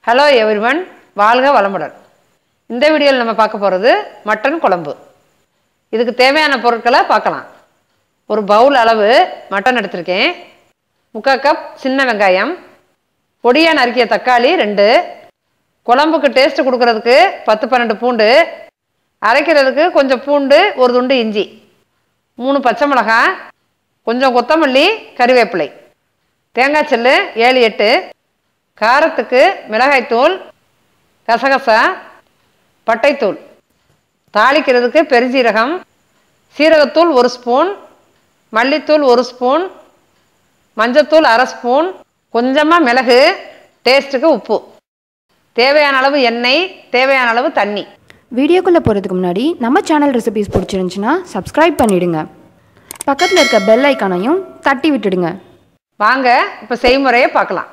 hello everyone வாழ்க வளமுடன் இந்த வீடியோவில் நம்ம பார்க்க போகிறது மட்டன் குழம்பு இதுக்கு தேவையான பொருட்களை பார்க்கலாம் ஒரு பவுல் அளவு மட்டன் எடுத்திருக்கேன் முக்கால் கப் சின்ன வெங்காயம் பொடியாக நறுக்கிய தக்காளி ரெண்டு குழம்புக்கு டேஸ்ட் கொடுக்கறதுக்கு பத்து பன்னெண்டு பூண்டு அரைக்கிறதுக்கு கொஞ்சம் பூண்டு ஒரு துண்டு இஞ்சி மூணு பச்சை மிளகாய் கொஞ்சம் கொத்தமல்லி கறிவேப்பிலை தேங்காய் செல்லு ஏழு எட்டு காரத்துக்கு மிளகாய்த்தூள் கசகசா பட்டைத்தூள் தாளிக்கிறதுக்கு பெருஞ்சீரகம் சீரகத்தூள் ஒரு ஸ்பூன் மல்லித்தூள் ஒரு ஸ்பூன் மஞ்சத்தூள் அரை ஸ்பூன் கொஞ்சமாக மிளகு டேஸ்ட்டுக்கு உப்பு தேவையான அளவு எண்ணெய் தேவையான அளவு தண்ணி வீடியோக்குள்ளே போகிறதுக்கு முன்னாடி நம்ம சேனல் ரெசிபிஸ் பிடிச்சிருந்துச்சுன்னா சப்ஸ்கிரைப் பண்ணிடுங்க பக்கத்தில் இருக்க பெல் ஐக்கானையும் தட்டி விட்டுடுங்க வாங்க இப்போ செய்முறையை பார்க்கலாம்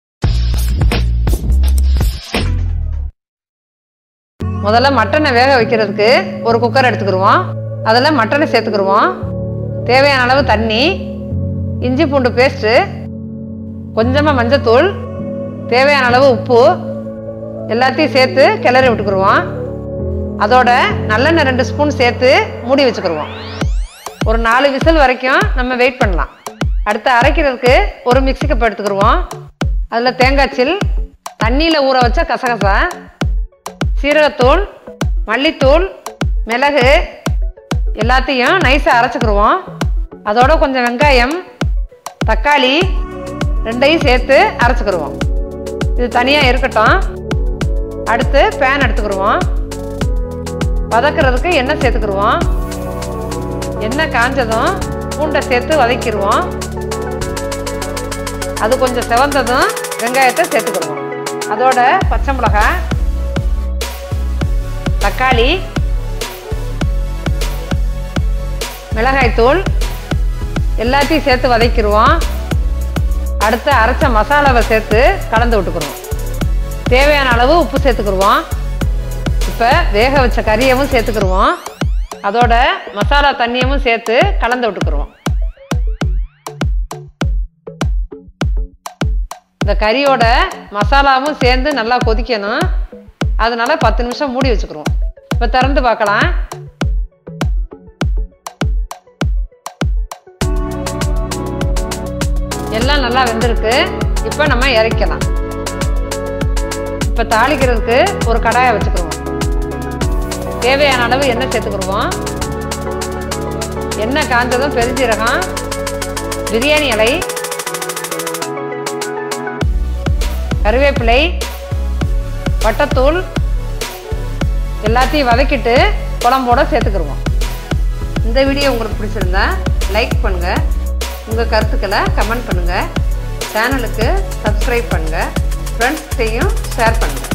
முதல்ல மட்டனை வேக வைக்கிறதுக்கு ஒரு குக்கர் எடுத்துக்கிடுவோம் அதில் மட்டனை சேர்த்துக்கிடுவோம் தேவையான அளவு தண்ணி இஞ்சி பூண்டு பேஸ்ட்டு கொஞ்சமாக மஞ்சத்தூள் தேவையான அளவு உப்பு எல்லாத்தையும் சேர்த்து கிளறி விட்டுக்குருவோம் அதோட நல்லெண்ணெய் ரெண்டு ஸ்பூன் சேர்த்து மூடி வச்சுக்கிடுவோம் ஒரு நாலு விசில் வரைக்கும் நம்ம வெயிட் பண்ணலாம் அடுத்து அரைக்கிறதுக்கு ஒரு மிக்ஸி கப் எடுத்துக்கிடுவோம் அதில் தேங்காய் சில் தண்ணியில் ஊற வச்ச கசகசா சீரகத்தூள் மல்லித்தூள் மிளகு எல்லாத்தையும் நைஸாக அரைச்சிக்கிடுவோம் அதோட கொஞ்சம் வெங்காயம் தக்காளி ரெண்டையும் சேர்த்து அரைச்சிக்கிடுவோம் இது தனியாக இருக்கட்டும் அடுத்து பேன் எடுத்துக்கிடுவோம் வதக்கிறதுக்கு எண்ணெய் சேர்த்துக்கிடுவோம் எண்ணெய் காஞ்சதும் பூண்டை சேர்த்து வதக்கிடுவோம் அது கொஞ்சம் செவந்ததும் வெங்காயத்தை சேர்த்துக்கிடுவோம் அதோட பச்சை மிளகாய் தக்காளி மிளகாய்த்தூள் எல்லாத்தையும் சேர்த்து வதக்கிடுவோம் அடுத்து அரைச்ச மசாலாவை சேர்த்து கலந்து விட்டுக்குருவோம் தேவையான அளவு உப்பு சேர்த்துக்கிடுவோம் இப்போ வேக வச்ச கறியவும் சேர்த்துக்கிடுவோம் அதோட மசாலா தண்ணியவும் சேர்த்து கலந்து விட்டுக்குருவோம் இந்த கறியோட மசாலாவும் சேர்ந்து நல்லா கொதிக்கணும் அதனால பத்து நிமிஷம் மூடி வச்சுக்கிருவோம் இப்போ திறந்து பார்க்கலாம் எல்லாம் நல்லா வெந்திருக்கு இப்போ நம்ம இறக்கலாம் இப்போ தாளிக்கிறதுக்கு ஒரு கடாயை வச்சுக்கிருவோம் தேவையான அளவு எண்ணெய் சேர்த்துக்கிடுவோம் எண்ணெய் காஞ்சதும் பெருஞ்சீரகம் பிரியாணி இலை கருவேப்பிலை வட்டத்தூள் எல்லாத்தையும் வதக்கிட்டு குழம்போட சேர்த்துக்கிடுவோம் இந்த வீடியோ உங்களுக்கு பிடிச்சிருந்தா லைக் பண்ணுங்கள் உங்கள் கருத்துக்களை கமெண்ட் பண்ணுங்கள் சேனலுக்கு சப்ஸ்கிரைப் பண்ணுங்கள் ஃப்ரெண்ட்ஸ்கிட்டையும் ஷேர் பண்ணுங்கள்